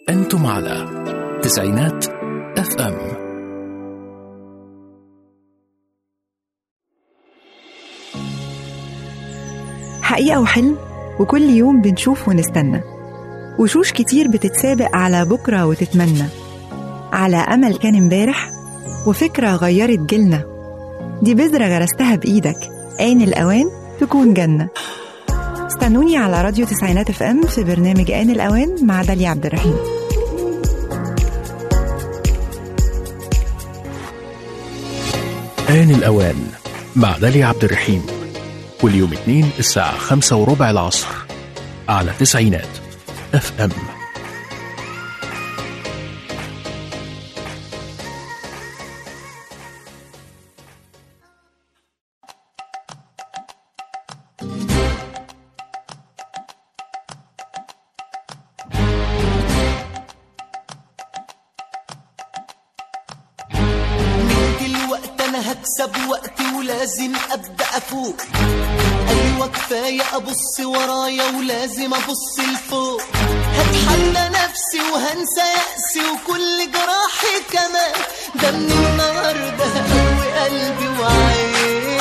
أنتم على تسعينات اف ام حقيقة وحلم وكل يوم بنشوف ونستنى وشوش كتير بتتسابق على بكرة وتتمنى على أمل كان امبارح وفكرة غيرت جيلنا دي بذرة غرستها بإيدك آن الأوان تكون جنة استنوني على راديو تسعينات اف ام في برنامج آن الأوان مع داليا عبد الرحيم آن الأوان مع داليا عبد الرحيم كل يوم اثنين الساعة خمسة وربع العصر على تسعينات اف ام دلوقت انا هكسب وقتي ولازم ابدا افوق ايوه كفايه ابص ورايا ولازم ابص لفوق هتحلى نفسي وهنسى يأسي وكل جراحي كمان ده من النهارده هقوي قلبي وعيني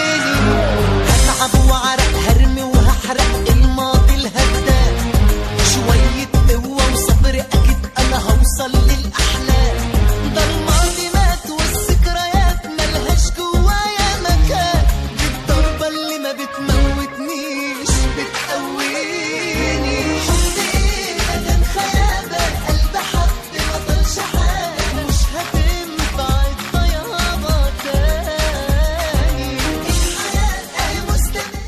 هتعب وعرق هرمي وهحرق الماضي الهدام شوية قوة وصبر أكيد أنا هوصل للأحلام ده الماضي مات والذكريات ملهاش جوايا مكان دي الضربة اللي ما بتموتنيش بتقويني حب ايه ده كان خيابة قلب حب ما طالش حاجة مش هتنفع الطيابة تاني الحياة أهي مستمرة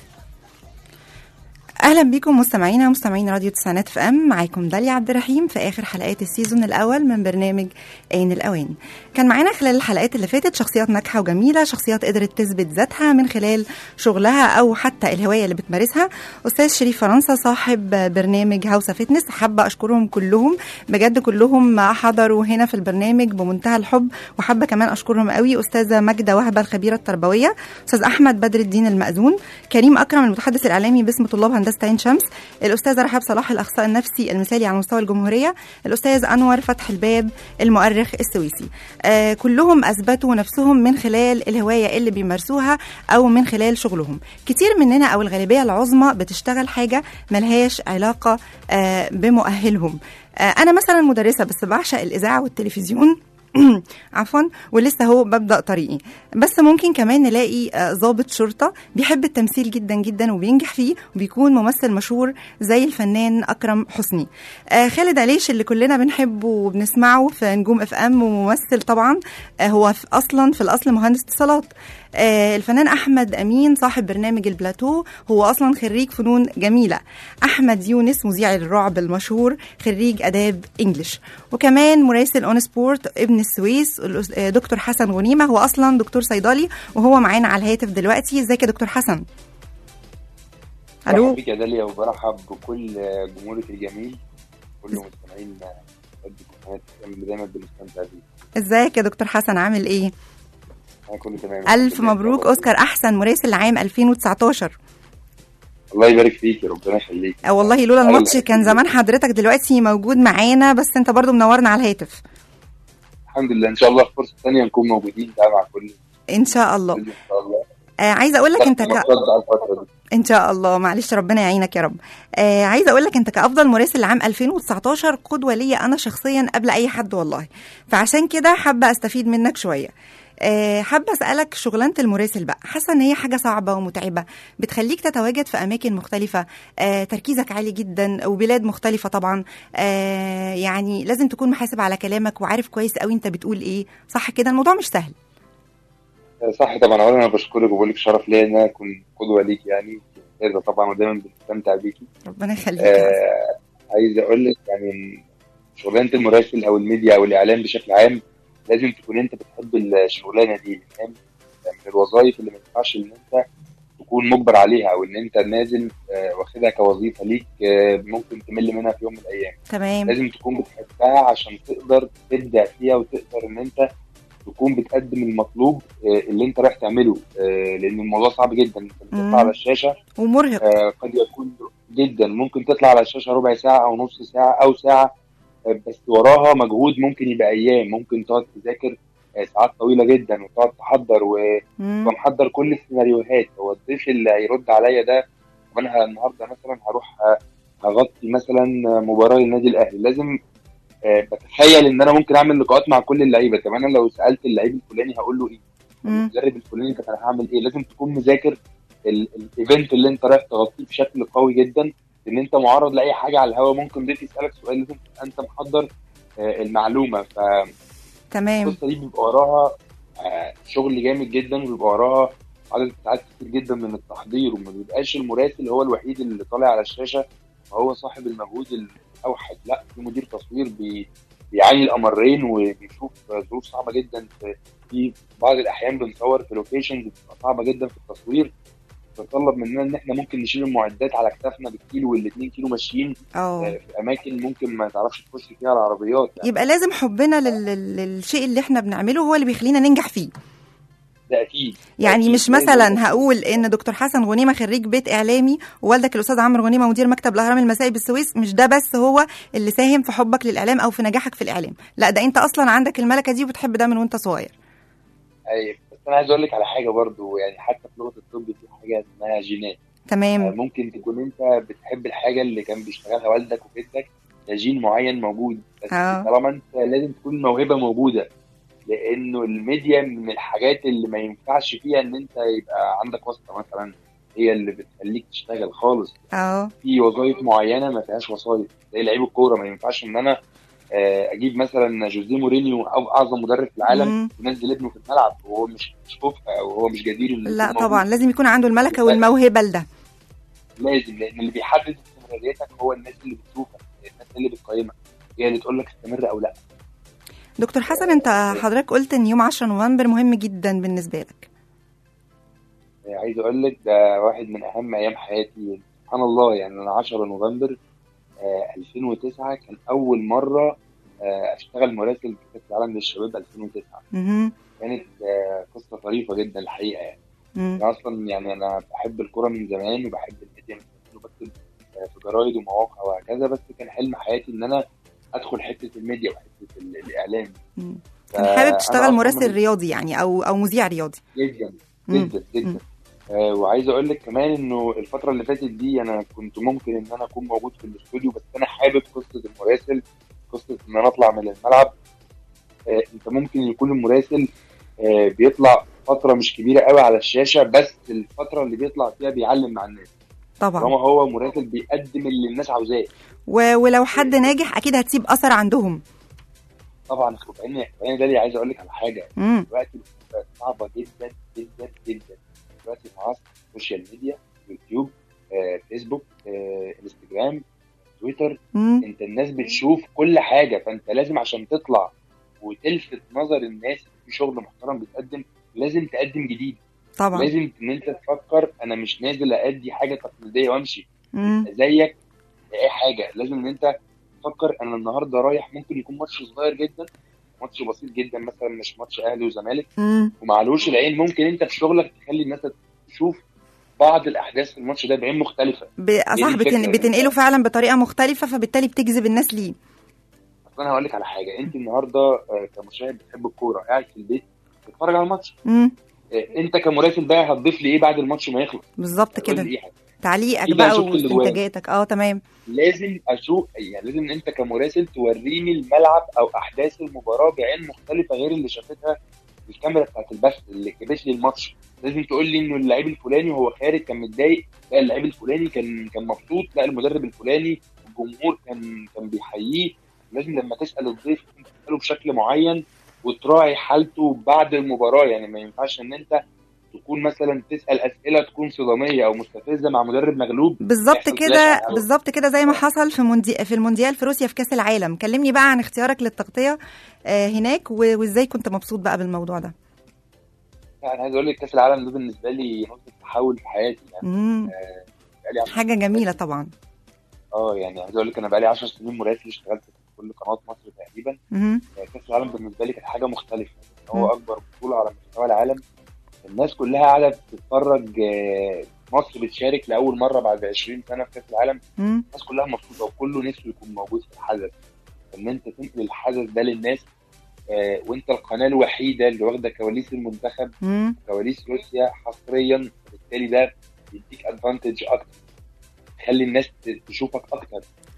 اهلا بيكم مستمعينا مستمعين راديو تسعينات اف ام معاكم داليا عبد الرحيم في اخر حلقات السيزون الاول من برنامج عين الاوان كان معانا خلال الحلقات اللي فاتت شخصيات ناجحه وجميله شخصيات قدرت تثبت ذاتها من خلال شغلها او حتى الهوايه اللي بتمارسها استاذ شريف فرنسا صاحب برنامج هاوسا فيتنس حابه اشكرهم كلهم بجد كلهم حضروا هنا في البرنامج بمنتهى الحب وحابه كمان اشكرهم قوي استاذه ماجده وهبه الخبيره التربويه استاذ احمد بدر الدين المأذون كريم اكرم المتحدث الاعلامي باسم طلاب هندسه عين شمس الاستاذه رحاب صلاح الاخصائي النفسي المثالي على مستوى الجمهوريه الاستاذ انور فتح الباب المؤرخ السويسي آه كلهم اثبتوا نفسهم من خلال الهوايه اللي بيمارسوها او من خلال شغلهم كتير مننا او الغالبيه العظمى بتشتغل حاجه ملهاش علاقه آه بمؤهلهم آه انا مثلا مدرسه بس بعشق الاذاعه والتلفزيون عفوا ولسه هو ببدا طريقي بس ممكن كمان نلاقي آه، ضابط شرطه بيحب التمثيل جدا جدا وبينجح فيه وبيكون ممثل مشهور زي الفنان اكرم حسني آه، خالد عليش اللي كلنا بنحبه وبنسمعه في نجوم اف ام وممثل طبعا آه، هو في اصلا في الاصل مهندس اتصالات آه، الفنان احمد امين صاحب برنامج البلاتو هو اصلا خريج فنون جميله احمد يونس مذيع الرعب المشهور خريج اداب انجلش وكمان مراسل اون سبورت ابن السويس الأس- آه، دكتور حسن غنيمه هو اصلا دكتور صيدلي وهو معانا على الهاتف دلوقتي ازيك يا دكتور حسن الو برحب بيك يا داليا وبرحب بكل جمهورك الجميل كل مستمعين قد قناه اللي دايما بنستمتع بيه ازيك يا دكتور حسن عامل ايه انا كله تمام الف مبروك اوسكار احسن مراسل عام 2019 الله يبارك فيك ربنا يخليك آه والله لولا الله الماتش يخليك. كان زمان حضرتك دلوقتي موجود معانا بس انت برضو منورنا على الهاتف الحمد لله ان شاء الله في فرصه ثانيه نكون موجودين بقى مع كل ان شاء الله ان شاء الله آه عايزه اقول لك انت ك... ماتشات بقى الفتره دي ان شاء الله معلش ربنا يعينك يا رب آه عايزه اقول لك انت كافضل مراسل لعام 2019 قدوه ليا انا شخصيا قبل اي حد والله فعشان كده حابه استفيد منك شويه آه، حابه اسالك شغلانه المراسل بقى حاسه ان هي حاجه صعبه ومتعبه بتخليك تتواجد في اماكن مختلفه آه، تركيزك عالي جدا وبلاد مختلفه طبعا آه، يعني لازم تكون محاسب على كلامك وعارف كويس قوي انت بتقول ايه صح كده الموضوع مش سهل صح طبعا اولا انا بشكرك وبقول لك شرف ليا ان انا اكون قدوه ليك يعني هذا طبعا ودايما بنستمتع بيكي ربنا يخليك يا حسن. آه عايز اقول لك يعني شغلانه المراسل او الميديا او الاعلام بشكل عام لازم تكون انت بتحب الشغلانه دي لان من الوظائف اللي ما ينفعش ان انت تكون مجبر عليها او ان انت نازل آه، واخدها كوظيفه ليك آه، ممكن تمل منها في يوم من الايام تمام لازم تكون بتحبها عشان تقدر تبدع فيها وتقدر ان انت تكون بتقدم المطلوب آه، اللي انت رايح تعمله آه، لان الموضوع صعب جدا انت مم. بتطلع على الشاشه ومرهق آه، قد يكون جدا ممكن تطلع على الشاشه ربع ساعه او نص ساعه او ساعه آه، بس وراها مجهود ممكن يبقى ايام ممكن تقعد تذاكر آه، ساعات طويله جدا وتقعد تحضر و مم. فمحضر كل السيناريوهات هو الضيف اللي هيرد عليا ده طب انا النهارده مثلا هروح ه- هغطي مثلا مباراه للنادي الاهلي لازم آه، بتخيل ان انا ممكن اعمل لقاءات مع كل اللعيبه طب انا لو سالت اللعيب الفلاني هقول له ايه مم. المدرب الفلاني طب انا هعمل ايه لازم تكون مذاكر ال- الايفنت اللي انت رايح تغطيه بشكل قوي جدا ان انت معرض لاي حاجه على الهواء ممكن ضيف يسالك سؤال لازم تبقى انت محضر آه، المعلومه ف تمام القصه دي بيبقى وراها آه، شغل جامد جدا وبيبقى وراها عدد ساعات كتير جدا من التحضير وما بيبقاش المراسل هو الوحيد اللي طالع على الشاشه وهو صاحب المجهود الاوحد لا في مدير تصوير بي بيعاني الامرين وبيشوف ظروف صعبه جدا في في بعض الاحيان بنصور في لوكيشنز بتبقى صعبه جدا في التصوير تتطلب مننا ان احنا ممكن نشيل المعدات على كتافنا بالكيلو والاتنين كيلو ماشيين اه آه، في اماكن ممكن ما تعرفش تخش فيها العربيات يعني يبقى لازم حبنا لل... لل- للشيء اللي احنا بنعمله هو اللي بيخلينا ننجح فيه ده اكيد يعني أكيد. مش لازم- مثلا هقول ان دكتور حسن غنيمه خريج بيت اعلامي ووالدك الاستاذ عمرو غنيمه مدير مكتب الاهرام المسائي بالسويس مش ده بس هو اللي ساهم في حبك للاعلام او في نجاحك في الاعلام لا ده انت اصلا عندك الملكه دي وبتحب ده من وانت صغير ايوه بس انا عايز اقول لك على حاجه برضو يعني حتى في لغه الطب في حاجه اسمها جينات آه، تمام ممكن تكون انت بتحب الحاجه اللي كان بيشتغلها والدك وجدك ده جين معين موجود بس آه. طالما انت لازم تكون الموهبه موجوده لانه الميديا من الحاجات اللي ما ينفعش فيها ان انت يبقى عندك واسطه مثلا هي اللي بتخليك تشتغل خالص اه في وظائف معينه ما فيهاش وسايط زي لعيب الكوره ما ينفعش ان انا آه، اجيب مثلا جوزيه مورينيو او اعظم مدرب في العالم مم. ينزل ابنه في الملعب وهو مش مش كفء او هو مش جدير انه لا يكون موجود. طبعا لازم يكون عنده الملكه والموهبه لده لازم لان اللي بيحدد استمراريتك هو الناس اللي بتشوفك الناس اللي بتقيمك هي اللي تقول لك استمر او لا دكتور حسن انت حضرتك قلت ان يوم 10 نوفمبر مهم جدا بالنسبه لك آه، عايز اقول لك ده واحد من اهم ايام حياتي سبحان الله يعني انا 10 نوفمبر آه، 2009 كان اول مره آه، اشتغل مراسل في كاس العالم للشباب 2009 مهم. كانت آه، قصه طريفه جدا الحقيقه يعني مم. انا اصلا يعني انا بحب الكوره من زمان وبحب الميديا من زمان وبكتب آه، في جرايد ومواقع وهكذا بس كان حلم حياتي ان انا ادخل حته الميديا وحته ال- الاعلام مم. ف- كان حابب أنا تشتغل أصلاً مراسل من- رياضي يعني او او مذيع رياضي جدا مم. جدا مم. جدا آه وعايز اقول لك كمان انه الفتره اللي فاتت دي انا كنت ممكن ان انا اكون موجود في الاستوديو بس انا حابب قصه المراسل قصه ان انا اطلع من الملعب آه انت ممكن يكون المراسل آه بيطلع فتره مش كبيره قوي على الشاشه بس الفتره اللي بيطلع فيها بيعلم مع الناس طبعا طالما هو مراسل بيقدم اللي الناس عاوزاه و... ولو حد ناجح اكيد هتسيب اثر عندهم طبعا وبعدين وبعدين ده اللي عايز اقول لك على حاجه مم. دلوقتي بقت صعبه جدا جدا جدا دلوقتي في عصر السوشيال ميديا يوتيوب آه، فيسبوك آه، انستجرام تويتر مم. انت الناس بتشوف كل حاجه فانت لازم عشان تطلع وتلفت نظر الناس في شغل محترم بيتقدم لازم تقدم جديد طبعا لازم ان انت تفكر انا مش نازل ادي حاجه تقليديه وامشي مم. زيك اي حاجه لازم ان انت تفكر انا النهارده رايح ممكن يكون ماتش صغير جدا ماتش بسيط جدا مثلا مش ماتش اهلي وزمالك مم. ومعلوش العين ممكن انت في شغلك تخلي الناس تشوف بعض الاحداث في الماتش ده بعين مختلفه ب... صح الفكرة. بتن... بتنقله فعلا بطريقه مختلفه فبالتالي بتجذب الناس ليه اصل انا هقول لك على حاجه انت النهارده آه، كمشاهد بتحب الكوره قاعد في البيت بتتفرج على الماتش مم. آه، انت كمراسل بقى هتضيف لي ايه بعد الماتش ما يخلص بالظبط هتقول كده لي ايه تعليقك أكيد بقى هشوف الأجوان. واستنتاجاتك اه تمام لازم اشوف يعني لازم انت كمراسل توريني الملعب او احداث المباراه بعين مختلفه غير اللي شافتها الكاميرا بتاعت البث اللي جابت لي الماتش لازم تقول لي انه اللعيب الفلاني وهو خارج كان متضايق لا اللعيب الفلاني كان كان مبسوط لا المدرب الفلاني الجمهور كان كان بيحييه لازم لما تسال الضيف تساله بشكل معين وتراعي حالته بعد المباراه يعني ما ينفعش ان انت تكون مثلا تسال اسئله تكون صداميه او مستفزه مع مدرب مغلوب بالظبط يحصل كده كلاش على الهوا. بالظبط كده زي ما حصل في موندي... في المونديال في روسيا في كاس العالم كلمني بقى عن اختيارك للتغطيه آه هناك و... وازاي كنت مبسوط بقى بالموضوع ده لا انا عايز اقول لك كاس العالم ده بالنسبه لي نقطه تحول في حياتي يعني مم. آه، بقالي عشر- حاجه جميله طبعا اه يعني عايز اقول لك انا بقالي 10 سنين مراسل اشتغلت في كل قنوات مصر تقريبا مم. آه، كاس العالم بالنسبه لي كانت حاجه مختلفه مم. هو اكبر بطوله على مستوى العالم الناس كلها قاعده بتتفرج آه، مصر بتشارك لاول مره بعد 20 سنه في كاس العالم مم. الناس كلها مبسوطه وكله نفسه يكون موجود في الحدث ان انت تنقل الحدث ده للناس آه، وانت القناه الوحيده اللي واخده كواليس المنتخب مم. كواليس روسيا حصريا بالتالي ده بيديك ادفانتج اكتر خلي الناس ت- تشوفك اكتر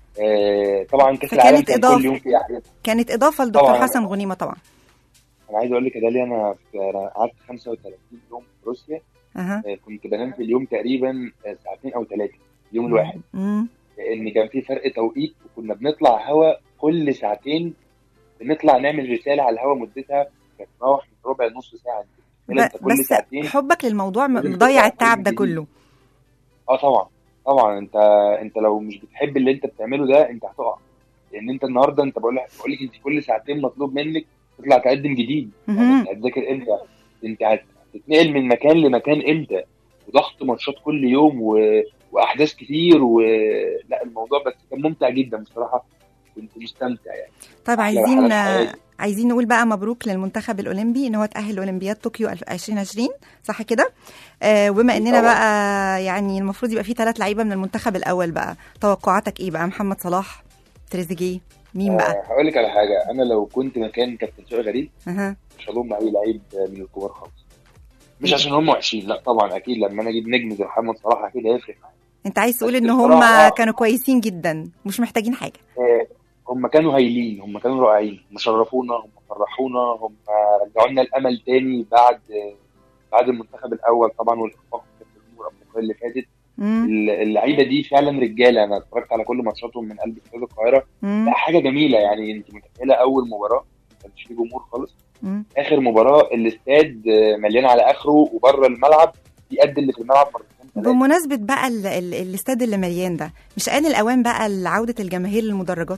آه، طبعا كاس فكانت العالم كان إضافة. كل يوم في احداث كانت اضافه لدكتور طبعاً. حسن غنيمه طبعا انا عايز اقول لك يا داليا انا في- أنا قعدت 35 يوم في روسيا اها آه، كنت بنام في اليوم تقريبا آه، ساعتين او ثلاثه اليوم الواحد مم. لان كان في فرق توقيت وكنا بنطلع هوا كل ساعتين بنطلع نعمل رساله على الهوا مدتها كانت تراوح من ربع نص ساعه ب- انت كل بس ساعتين حبك للموضوع م- لازم مضيع تبقى التعب ده جديد. كله اه طبعا طبعا انت انت لو مش بتحب اللي انت بتعمله ده انت هتقع لان انت النهارده انت بقول لك بقول لك انت كل ساعتين مطلوب منك تطلع تقدم جديد يعني مهم. انت هتذاكر امتى انت هتتنقل من مكان لمكان امتى وضغط ماتشات كل يوم و... واحداث كتير ولا الموضوع بس كان ممتع جدا بصراحه كنت مستمتع يعني طيب أحلى عايزين رحلات حياتي. عايزين نقول بقى مبروك للمنتخب الاولمبي ان هو تاهل لاولمبياد طوكيو 2020 صح كده آه وبما اننا طبعاً. بقى يعني المفروض يبقى في ثلاث لعيبه من المنتخب الاول بقى توقعاتك ايه بقى محمد صلاح تريزيجيه مين بقى آه، هقول لك على حاجه انا لو كنت مكان كابتن شوقي غريب اها مش هضم اي لعيب من الكبار خالص مش عشان هم وحشين لا طبعا اكيد لما انا اجيب نجم زي محمد صلاح اكيد هيفرق معايا انت عايز تقول بس ان هم بصراحة- كانوا كويسين جدا مش محتاجين حاجه آه، هم كانوا هايلين هم كانوا رائعين هم شرفونا هم فرحونا هم رجعوا لنا الامل تاني بعد بعد المنتخب الاول طبعا والاخفاق في الامور الافريقيه اللي فاتت مم. اللعيبه دي فعلا رجاله انا اتفرجت على كل ماتشاتهم من قلب استاد القاهره مم. لا حاجه جميله يعني انت متخيله اول مباراه ما كانش فيه جمهور خالص مم. اخر مباراه الاستاد آه، مليان على اخره وبره الملعب في قد اللي في الملعب مرتين ثلاثه بمناسبة بقى ال- ال- الاستاد اللي مليان ده مش آن الأوان بقى لعودة الجماهير للمدرجات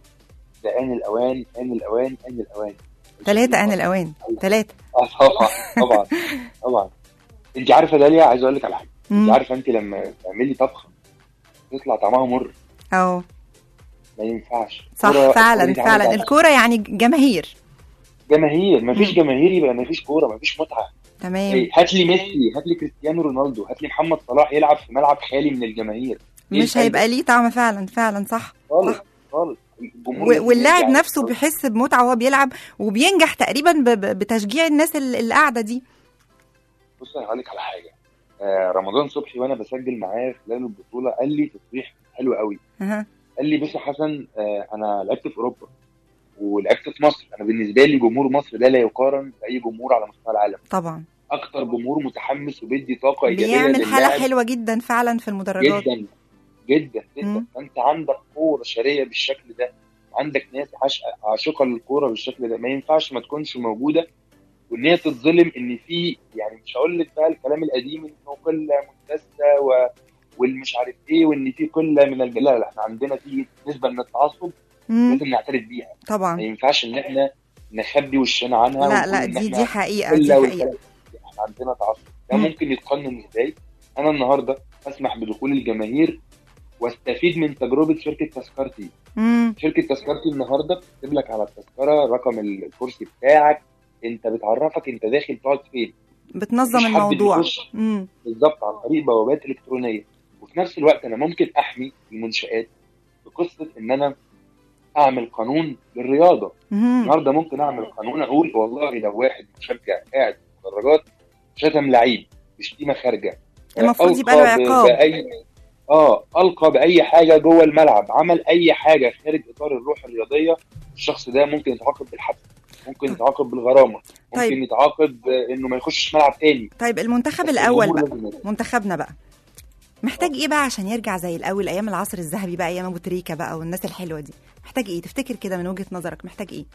ده ان الاوان ان الاوان ان الاوان ثلاثة آن الأوان ثلاثة اه طبعا طبعا طبعا انت عارفه داليا عايز اقول لك على حاجه انت مم. عارفه انت لما تعملي طبخه تطلع طعمها مر أهو ما ينفعش صح كورة- فعلا الكورة دي فعلا عندها الكورة يعني جماهير جماهير ما فيش مم. جماهير يبقى ما فيش كوره ما فيش متعه تمام إيه، هات لي ميسي هات لي كريستيانو رونالدو هات لي محمد صلاح يلعب في ملعب خالي من الجماهير إيه مش الفايدة؟ هيبقى ليه طعم فعلا فعلا صح خالص خالص الجمهور و- لازم واللاعب يرجع نفسه خالص. بيحس بمتعة وهو بيلعب وبينجح تقريبا ب- ب- بتشجيع الناس ال- اللي قاعدة دي بص انا هقول لك على حاجه آه رمضان صبحي وانا بسجل معاه خلال البطوله قال لي تصريح حلو قوي أها. قال لي بص يا حسن آه انا لعبت في اوروبا ولعبت في مصر انا بالنسبه لي جمهور مصر ده لا يقارن باي جمهور على مستوى العالم طبعا اكتر جمهور متحمس وبيدي طاقه ايجابيه بيعمل حالة للاعب حلوة جدا فعلا في المدرجات جدا جدا جدا مم. فانت عندك قوه بشريه بالشكل ده عندك ناس عاش- عاشقه للكوره بالشكل ده ما ينفعش ما تكونش موجوده وان هي تتظلم ان في يعني مش هقول لك بقى الكلام القديم انه قله مندسه و والمش عارف ايه وان في قله من الجلال لا لا احنا عندنا في نسبه من التعصب مم. لازم نعترف بيها ما طبعا ينفعش ان احنا نخبي وشنا عنها لا ونقول لا إن دي إحنا دي حقيقة دي قله حقيقة والكلام ده. احنا عندنا تعصب ده مم. ممكن يتقنن ازاي انا النهارده اسمح بدخول الجماهير واستفيد من تجربه شركه تذكرتي مم. شركه تذكرتي النهارده بتكتب لك على التذكره رقم الكرسي بتاعك انت بتعرفك انت داخل تقعد فين بتنظم مفيش حد الموضوع بيخش مم. بالظبط عن طريق بوابات الكترونيه وفي نفس الوقت انا ممكن احمي المنشات بقصه ان انا اعمل قانون للرياضه مم. النهارده ممكن اعمل قانون اقول والله لو واحد مشجع قاعد في المدرجات شتم لعيب بشتيمه خارجه المفروض يبقى له ألقى ب- عقاب. بأي اه القى باي حاجه جوه الملعب عمل اي حاجه خارج اطار الروح الرياضيه الشخص ده ممكن يتعاقب بالحبس ممكن يتعاقب بالغرامه ممكن طيب. يتعاقب آه، انه ما يخشش ملعب تاني طيب المنتخب بس الأول الجمهور بقى لازم يرجع. منتخبنا بقى محتاج ايه بقى عشان يرجع زي الاول ايام العصر الذهبي بقى ايام ابو تريكه بقى والناس الحلوه دي محتاج ايه تفتكر كده من وجهه نظرك محتاج ايه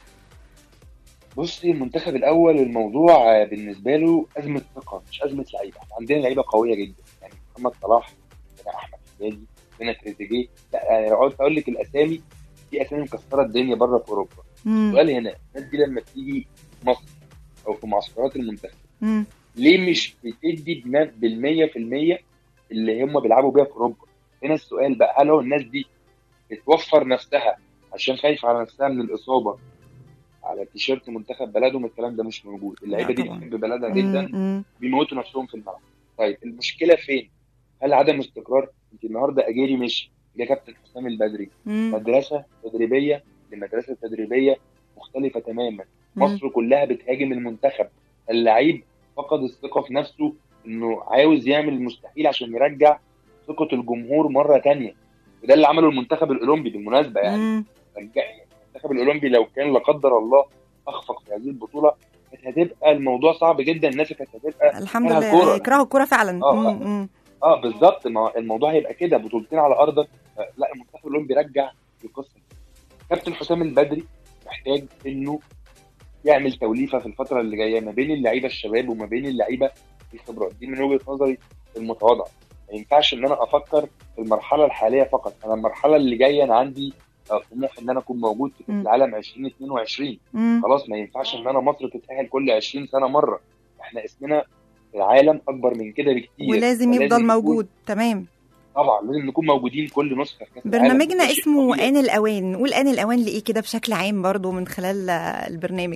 بصي المنتخب الاول الموضوع آه، بالنسبه له ازمه ثقه مش ازمه لعيبه احنا عندنا لعيبه قويه جدا يعني محمد صلاح عندنا احمد حجازي عندنا تريزيجيه لا انا لو قعدت اقول لك الاسامي في اسامي مكسره الدنيا بره في اوروبا مم. السؤال هنا الناس دي لما بتيجي مصر او في معسكرات المنتخب مم. ليه مش بتدي بما- بالمية في المية اللي هم بيلعبوا بيها في اوروبا هنا السؤال بقى هل هو الناس دي بتوفر نفسها عشان خايفه على نفسها من الاصابه على تيشيرت منتخب بلدهم الكلام ده مش موجود اللعيبه لا دي طبعاً. بتحب بلدها جدا مم. مم. بيموتوا نفسهم في الملعب طيب المشكله فين هل عدم استقرار انت النهارده اجيري مشي جه كابتن حسام البدري مم. مدرسه تدريبيه لمدرسه تدريبيه مختلفه تماما مم. مصر كلها بتهاجم المنتخب اللعيب فقد الثقه في نفسه انه عاوز يعمل المستحيل عشان يرجع ثقه الجمهور مره تانية وده اللي عمله المنتخب الاولمبي بالمناسبه يعني مم. رجع المنتخب الاولمبي لو كان لا قدر الله اخفق في هذه البطوله كانت هتبقى الموضوع صعب جدا الناس كانت هتبقى الحمد كره لله الكورة. يكرهوا الكوره فعلا آه، مم. آه. مم. اه بالظبط ما هو الموضوع هيبقى كده بطولتين على ارضك آه، لا المنتخب الاولمبي رجع القصه دي. كابتن حسام البدري محتاج انه يعمل توليفه في الفتره اللي جايه ما بين اللعيبه الشباب وما بين اللعيبه الخبرات دي من وجهه نظري المتواضعه ما ينفعش ان انا افكر في المرحله الحاليه فقط انا المرحله اللي جايه انا عندي آه، طموح ان انا اكون موجود في كاس مم. العالم 2022 مم. خلاص ما ينفعش ان انا مصر تتاهل كل 20 سنه مره احنا اسمنا في العالم اكبر من كده بكتير ولازم يفضل نكون- موجود تمام طبعا لازم نكون موجودين كل نسخه في كاس العالم برنامجنا ده شيء اسمه طبيعي. آن الأوان نقول آن الأوان لإيه كده بشكل عام برضو من خلال آه، البرنامج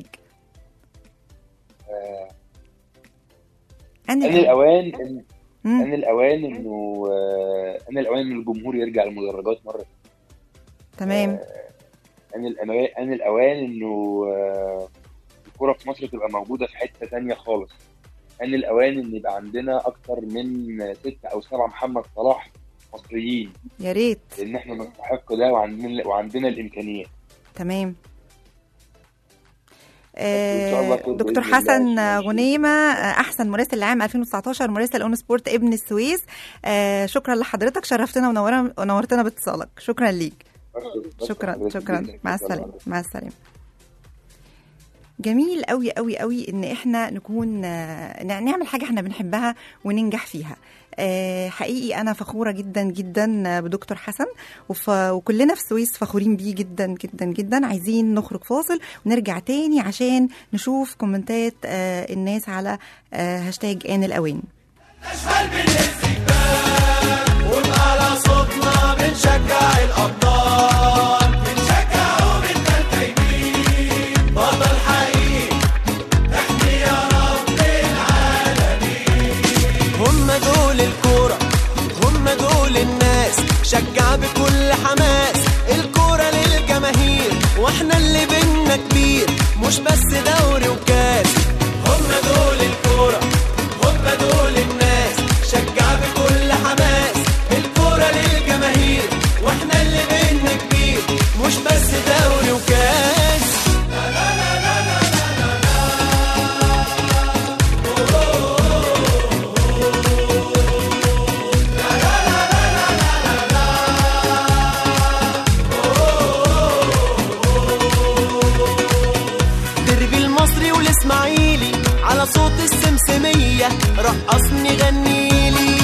آه، آن ان الأوان الاوان ان مم. ان الاوان انه آه، ان الاوان ان الجمهور يرجع المدرجات مره تمام آه، ان الاوان ان الاوان انه آه، الكره في مصر تبقى موجوده في حته تانية خالص ان الاوان ان يبقى عندنا اكتر من ستة او سبعة محمد صلاح مصريين يا ريت لان احنا نستحق ده وعندنا وعندنا الامكانيات تمام إن شاء الله آه، خير دكتور بإذن الله حسن عشان غنيمة آه، أحسن مراسل عام 2019 مراسل أون سبورت ابن السويس آه، شكرا لحضرتك شرفتنا ونورنا- ونورتنا باتصالك شكرا ليك بشكر- شكرا حضرتك شكرا جداً. مع شكراً السلامه لحضرتك. مع السلامه جميل قوي قوي قوي ان احنا نكون آه، نع- نعمل حاجه احنا بنحبها وننجح فيها آه، حقيقي انا فخوره جدا جدا بدكتور حسن وف... وكلنا في السويس فخورين بيه جدا جدا جدا عايزين نخرج فاصل ونرجع تاني عشان نشوف كومنتات آه، الناس على آه، هاشتاج ان الاوان وبأعلى صوتنا بنشجع الأبطال بنشجع وبنتنتيبين بطل حقيقي احمي يا رب العالمين هم دول الكورة هم دول الناس شجع بكل حماس الكورة للجماهير واحنا اللي بينا كبير مش بس دوري وكاس هم دول الكورة هم دول الناس شجع بكل حماس الكورة للجماهير واحنا اللي بينا كبير مش بس دوري وكاس دربي المصري والاسماعيلي على صوت السمسمية رقصني غنيلي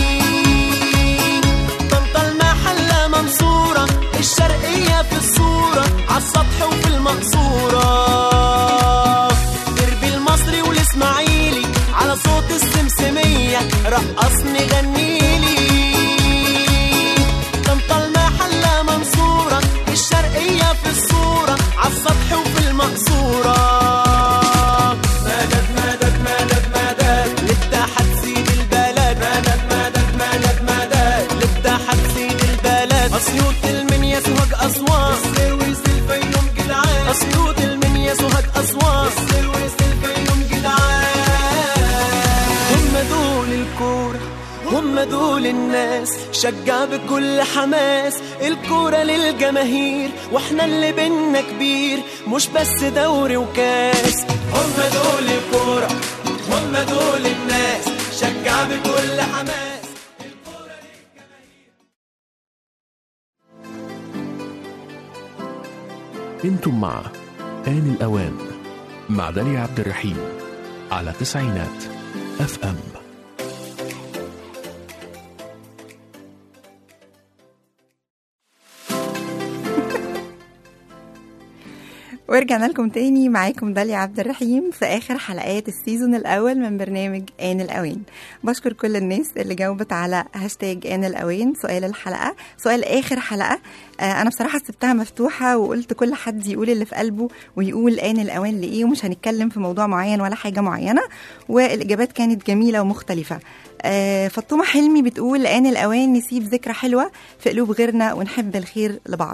طنطا المحلة منصورة الشرقية في الصورة عالسطح وفي المقصورة دربي المصري والاسماعيلي على صوت السمسمية رقصني غنيلي طنطا المحلة منصورة الشرقية في الصورة عالسطح وفي المقصورة مدد مدد مدد مدد للتحت سيد البلد مدد مدد مدد مدد للتحت سيد البلد أسيوط المنيا سوهاج أسوان السرويس الفيوم جدعان أسيوط المنيا سوهاج أسوان السرويس الفيوم جدعان هم دول الكورة هم دول الناس شجع بكل حماس الكورة للجماهير واحنا اللي بينا كبير مش بس دوري وكاس هم دول الكورة هم دول الناس شجع بكل حماس انتم مع آن الأوان مع داليا عبد الرحيم على تسعينات اف ام ورجعنا لكم تاني معاكم داليا عبد الرحيم في اخر حلقات السيزون الاول من برنامج ان الاوان بشكر كل الناس اللي جاوبت على هاشتاج ان الاوان سؤال الحلقه سؤال اخر حلقه آه انا بصراحه سبتها مفتوحه وقلت كل حد يقول اللي في قلبه ويقول ان الاوان لايه ومش هنتكلم في موضوع معين ولا حاجه معينه والاجابات كانت جميله ومختلفه آه فاطمه حلمي بتقول ان الاوان نسيب ذكرى حلوه في قلوب غيرنا ونحب الخير لبعض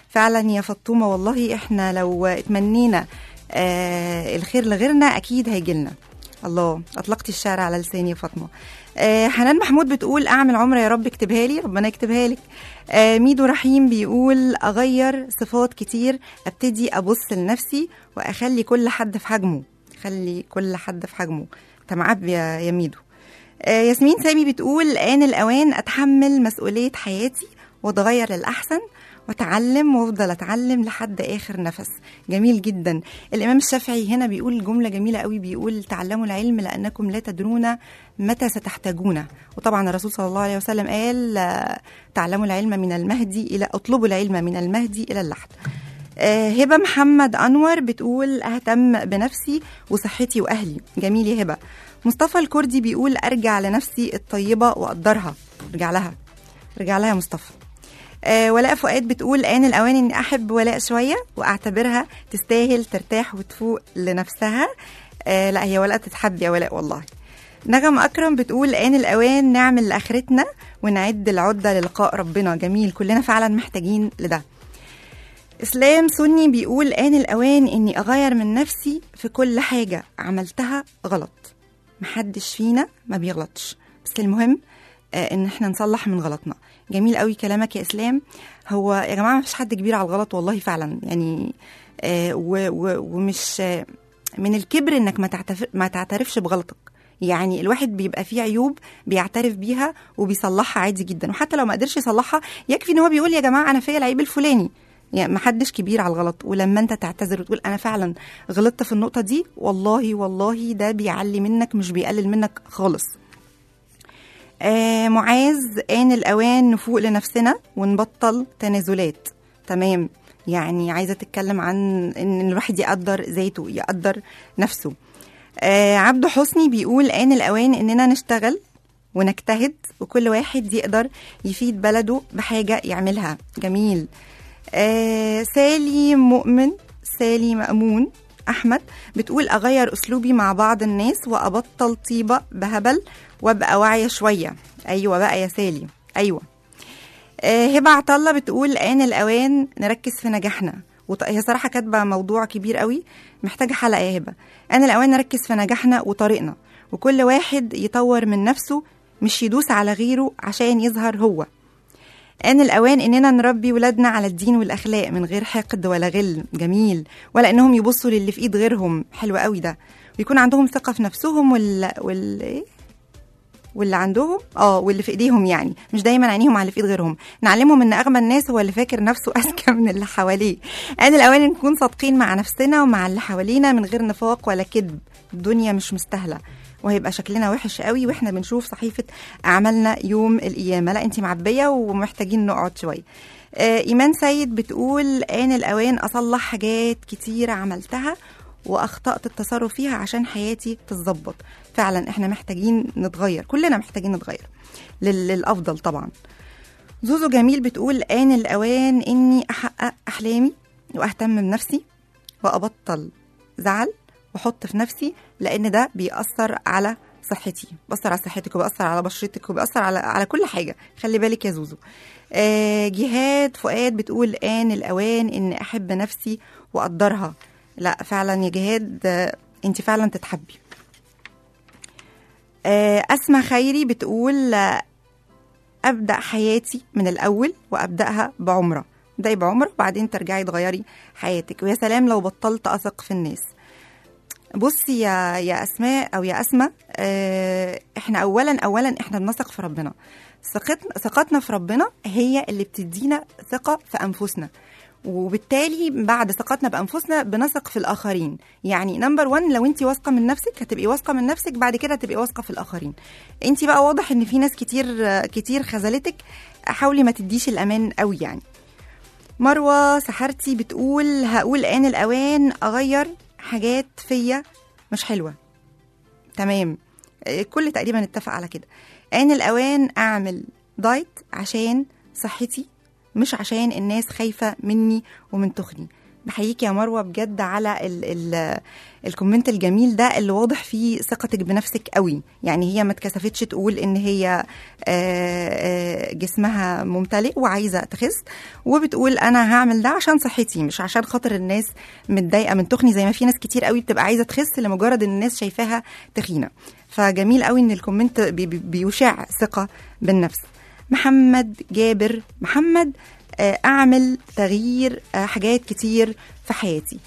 فعلا يا فطومة والله احنا لو اتمنينا آه الخير لغيرنا اكيد هيجيلنا الله اطلقتي الشعر على لساني يا فاطمه آه حنان محمود بتقول اعمل عمره يا رب اكتبها لي ربنا يكتبها لك آه ميدو رحيم بيقول اغير صفات كتير ابتدي ابص لنفسي واخلي كل حد في حجمه خلي كل حد في حجمه انت معب يا يا ميدو آه ياسمين سامي بتقول آن الأوان أتحمل مسؤولية حياتي وأتغير للأحسن وأتعلم وأفضل أتعلم لحد آخر نفس جميل جدا الإمام الشافعي هنا بيقول جملة جميلة قوي بيقول تعلموا العلم لأنكم لا تدرون متى ستحتاجونه وطبعا الرسول صلى الله عليه وسلم قال آه، تعلموا العلم من المهدي إلى اطلبوا العلم من المهدي إلى اللحد آه، هبة محمد أنور بتقول أهتم بنفسي وصحتي وأهلي جميل يا هبة مصطفى الكردي بيقول أرجع لنفسي الطيبة وأقدرها ارجع لها ارجع لها يا مصطفى آه ولاء فؤاد بتقول آن الأوان إني أحب ولاء شوية وأعتبرها تستاهل ترتاح وتفوق لنفسها آه لا هي ولاء تتحب يا ولاء والله نغم أكرم بتقول آن الأوان نعمل لآخرتنا ونعد العدة للقاء ربنا جميل كلنا فعلا محتاجين لده اسلام سني بيقول آن الأوان إني أغير من نفسي في كل حاجة عملتها غلط محدش فينا ما بيغلطش بس المهم آه إن إحنا نصلح من غلطنا جميل قوي كلامك يا إسلام هو يا جماعة مفيش حد كبير على الغلط والله فعلا يعني آه و و ومش آه من الكبر إنك ما, تعتف ما تعترفش بغلطك يعني الواحد بيبقى فيه عيوب بيعترف بيها وبيصلحها عادي جدا وحتى لو ما قدرش يصلحها يكفي ان هو بيقول يا جماعه انا فيا العيب الفلاني يعني ما حدش كبير على الغلط ولما انت تعتذر وتقول انا فعلا غلطت في النقطه دي والله والله ده بيعلي منك مش بيقلل منك خالص آه معاذ آن الأوان نفوق لنفسنا ونبطل تنازلات تمام يعني عايزة تتكلم عن إن الواحد يقدر ذاته يقدر نفسه آه عبده حسني بيقول آن الأوان إننا نشتغل ونجتهد وكل واحد يقدر يفيد بلده بحاجة يعملها جميل آه سالي مؤمن سالي مأمون أحمد بتقول أغير أسلوبي مع بعض الناس وأبطل طيبة بهبل وأبقى واعية شوية أيوة بقى يا سالي أيوة آه هبة عطلة بتقول آن الأوان نركز في نجاحنا وط... هي صراحة كاتبة موضوع كبير قوي محتاجة حلقة يا هبة آن الأوان نركز في نجاحنا وطريقنا وكل واحد يطور من نفسه مش يدوس على غيره عشان يظهر هو آن الأوان إننا نربي ولادنا على الدين والأخلاق من غير حقد ولا غل جميل ولا إنهم يبصوا للي في إيد غيرهم حلو قوي ده ويكون عندهم ثقة في نفسهم وال... وال... إيه؟ واللي عندهم اه واللي في ايديهم يعني مش دايما عينيهم على اللي في ايد غيرهم نعلمهم ان اغبى الناس هو اللي فاكر نفسه اذكى من اللي حواليه آن الأوان نكون صادقين مع نفسنا ومع اللي حوالينا من غير نفاق ولا كذب الدنيا مش مستاهله وهيبقى شكلنا وحش قوي واحنا بنشوف صحيفه اعمالنا يوم القيامه لا انت معبيه ومحتاجين نقعد شويه آه ايمان سيد بتقول ان الاوان اصلح حاجات كتيره عملتها واخطات التصرف فيها عشان حياتي تتظبط فعلا احنا محتاجين نتغير كلنا محتاجين نتغير لل- للافضل طبعا زوزو جميل بتقول آن الأوان إني أحقق أحلامي وأهتم بنفسي وأبطل زعل وأحط في نفسي لأن ده بيأثر على صحتي بيأثر على صحتك وبيأثر على بشرتك وبيأثر على على كل حاجة خلي بالك يا زوزو آه جهاد فؤاد بتقول آن الأوان إن أحب نفسي وأقدرها لا فعلا يا جهاد آه أنت فعلا تتحبي آه أسمى خيري بتقول آه ابدا حياتي من الاول وابداها بعمره ابداي بعمره وبعدين ترجعي تغيري حياتك ويا سلام لو بطلت اثق في الناس بصي يا يا اسماء او يا اسماء آه، احنا اولا اولا احنا بنثق في ربنا ثقتنا ثقتنا في ربنا هي اللي بتدينا ثقه في انفسنا وبالتالي بعد ثقتنا بانفسنا بنثق في الاخرين يعني نمبر 1 لو انت واثقه من نفسك هتبقي واثقه من نفسك بعد كده هتبقي واثقه في الاخرين انت بقى واضح ان في ناس كتير كتير خذلتك حاولي ما تديش الامان قوي يعني مروه سحرتي بتقول هقول ان الاوان اغير حاجات فيا مش حلوه تمام الكل تقريبا اتفق على كده ان الاوان اعمل دايت عشان صحتي مش عشان الناس خايفه مني ومن تخني بحييكي يا مروه بجد على ال ال الكومنت الجميل ده اللي واضح فيه ثقتك بنفسك قوي يعني هي ما اتكسفتش تقول ان هي آه، آه، جسمها ممتلئ وعايزه تخس وبتقول انا هعمل ده عشان صحتي مش عشان خاطر الناس متضايقه من تخني زي ما في ناس كتير قوي بتبقى عايزه تخس لمجرد ان الناس شايفاها تخينه فجميل قوي ان الكومنت بي- بي- بيشع ثقه بالنفس محمد جابر محمد آه، اعمل تغيير آه، حاجات كتير في حياتي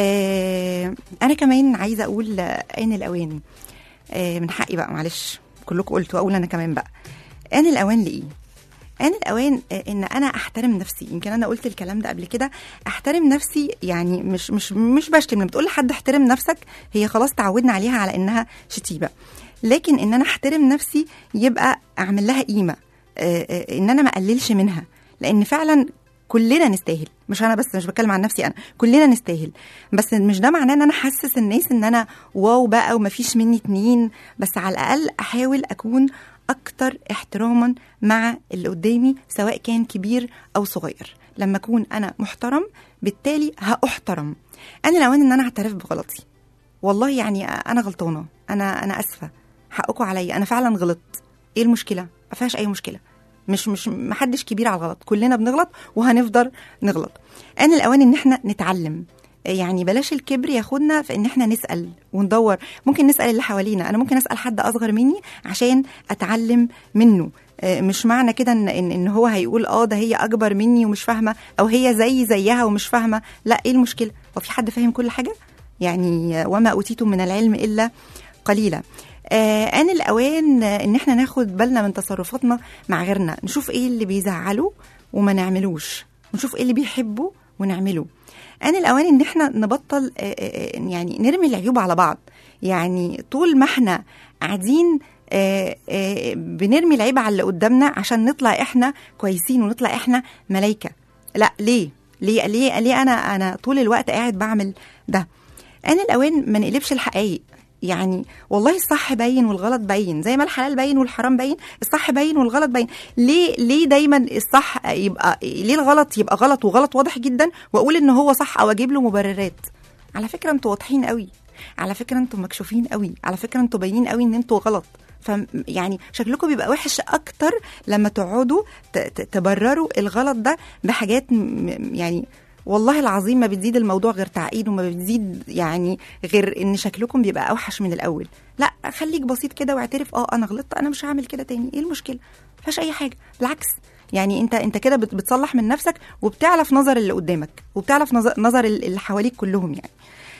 آه، انا كمان عايزه اقول آه، ان الاوان آه، من حقي بقى معلش كلكم قلتوا اقول انا كمان بقى ان الاوان لايه آن الأوان آه، إن أنا أحترم نفسي يمكن أنا قلت الكلام ده قبل كده أحترم نفسي يعني مش مش مش بشتم لما بتقول لحد احترم نفسك هي خلاص تعودنا عليها على إنها شتيمة لكن إن أنا أحترم نفسي يبقى أعمل لها قيمة آه، آه، إن أنا ما أقللش منها لأن فعلا كلنا نستاهل مش انا بس مش بتكلم عن نفسي انا كلنا نستاهل بس مش ده معناه ان انا احسس الناس ان انا واو بقى ومفيش مني اتنين بس على الاقل احاول اكون اكتر احتراما مع اللي قدامي سواء كان كبير او صغير لما اكون انا محترم بالتالي هاحترم انا الاوان ان انا اعترف بغلطي والله يعني انا غلطانه انا انا اسفه حقكم عليا انا فعلا غلطت ايه المشكله ما فيهاش اي مشكله مش مش محدش كبير على الغلط كلنا بنغلط وهنفضل نغلط ان الاوان ان احنا نتعلم يعني بلاش الكبر ياخدنا في ان احنا نسال وندور ممكن نسال اللي حوالينا انا ممكن اسال حد اصغر مني عشان اتعلم منه آه، مش معنى كده ان ان إن هو هيقول اه ده هي اكبر مني ومش فاهمه او هي زي زيها ومش فاهمه لا ايه المشكله هو في حد فاهم كل حاجه يعني آه، وما اوتيتم من العلم الا قليلا آه آن الأوان آه، إن إحنا ناخد بالنا من تصرفاتنا مع غيرنا نشوف إيه اللي بيزعله وما نعملوش ونشوف إيه اللي بيحبه ونعمله آن الأوان إن إحنا نبطل آه، آه، آه، يعني نرمي العيوب على بعض يعني طول ما إحنا قاعدين آه، آه، بنرمي العيب على اللي قدامنا عشان نطلع إحنا كويسين ونطلع إحنا ملايكة لا ليه ليه ليه ليه أنا أنا طول الوقت قاعد بعمل ده آن الأوان ما نقلبش الحقائق يعني والله الصح باين والغلط باين زي ما الحلال باين والحرام باين الصح باين والغلط باين ليه ليه دايما الصح يبقى ليه الغلط يبقى غلط وغلط واضح جدا واقول ان هو صح او اجيب له مبررات على فكره انتوا واضحين قوي على فكره انتوا مكشوفين قوي على فكره انتوا باينين قوي ان انتوا غلط ف يعني شكلكم بيبقى وحش اكتر لما تقعدوا ت- ت- تبرروا الغلط ده بحاجات م- م- يعني والله العظيم ما بتزيد الموضوع غير تعقيد وما بتزيد يعني غير ان شكلكم بيبقى اوحش من الاول لا خليك بسيط كده واعترف اه انا غلطت انا مش هعمل كده تاني ايه المشكله مفيهاش اي حاجه بالعكس يعني انت انت كده بت- بتصلح من نفسك وبتعلى في نظر اللي قدامك وبتعلى في نظر, نظر اللي حواليك كلهم يعني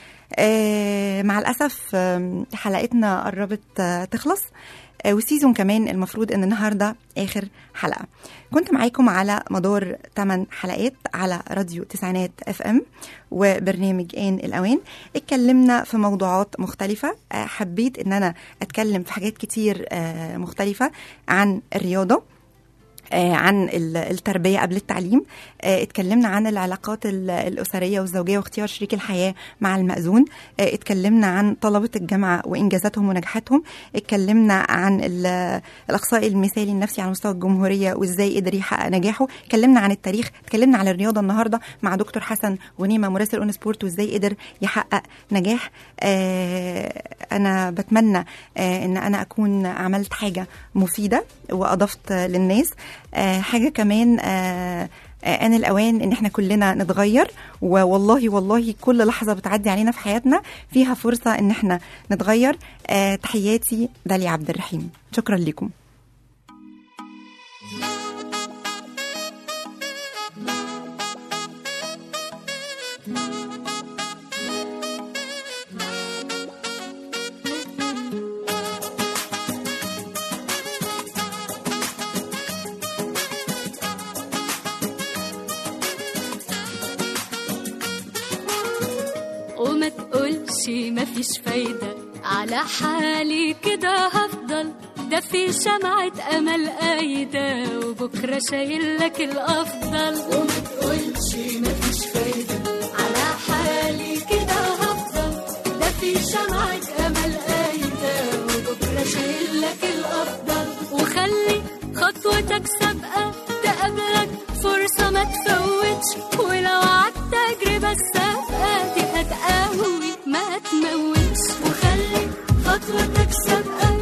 آه مع الاسف آم، حلقتنا قربت آه تخلص آه وسيزون كمان المفروض ان النهارده اخر حلقه كنت معاكم على مدار 8 حلقات على راديو تسعينات اف ام وبرنامج ان الاوان اتكلمنا في موضوعات مختلفه آه حبيت ان انا اتكلم في حاجات كتير آه مختلفه عن الرياضه آه، عن ال- التربية قبل التعليم آه، اتكلمنا عن العلاقات ال- الأسرية والزوجية واختيار شريك الحياة مع المأذون آه، اتكلمنا عن طلبة الجامعة وإنجازاتهم ونجاحاتهم اتكلمنا عن ال- الأخصائي المثالي النفسي على مستوى الجمهورية وإزاي قدر يحقق نجاحه اتكلمنا عن التاريخ اتكلمنا عن الرياضة النهاردة مع دكتور حسن غنيمة مراسل اون سبورت وإزاي قدر يحقق نجاح آه، أنا بتمنى آه، إن أنا أكون عملت حاجة مفيدة وأضفت آه، للناس آه، حاجة كمان آه، آه، آن الأوان إن إحنا كلنا نتغير والله والله كل لحظة بتعدي علينا في حياتنا فيها فرصة إن إحنا نتغير آه، تحياتي داليا عبد الرحيم شكرا لكم وما تقولش مفيش فايدة على حالي كده هفضل ده في شمعة أمل قايدة وبكرة شايل لك الأفضل وما تقولش مفيش فايدة على حالي كده هفضل ده في شمعة أمل قايدة وبكرة شايل لك الأفضل وخلي خطوتك سابقة تقابلك فرصة ما تفوتش ولو عدت تجربة خطوة السابقة دي هتقوي ما تموتش وخلي خطوتك سابقة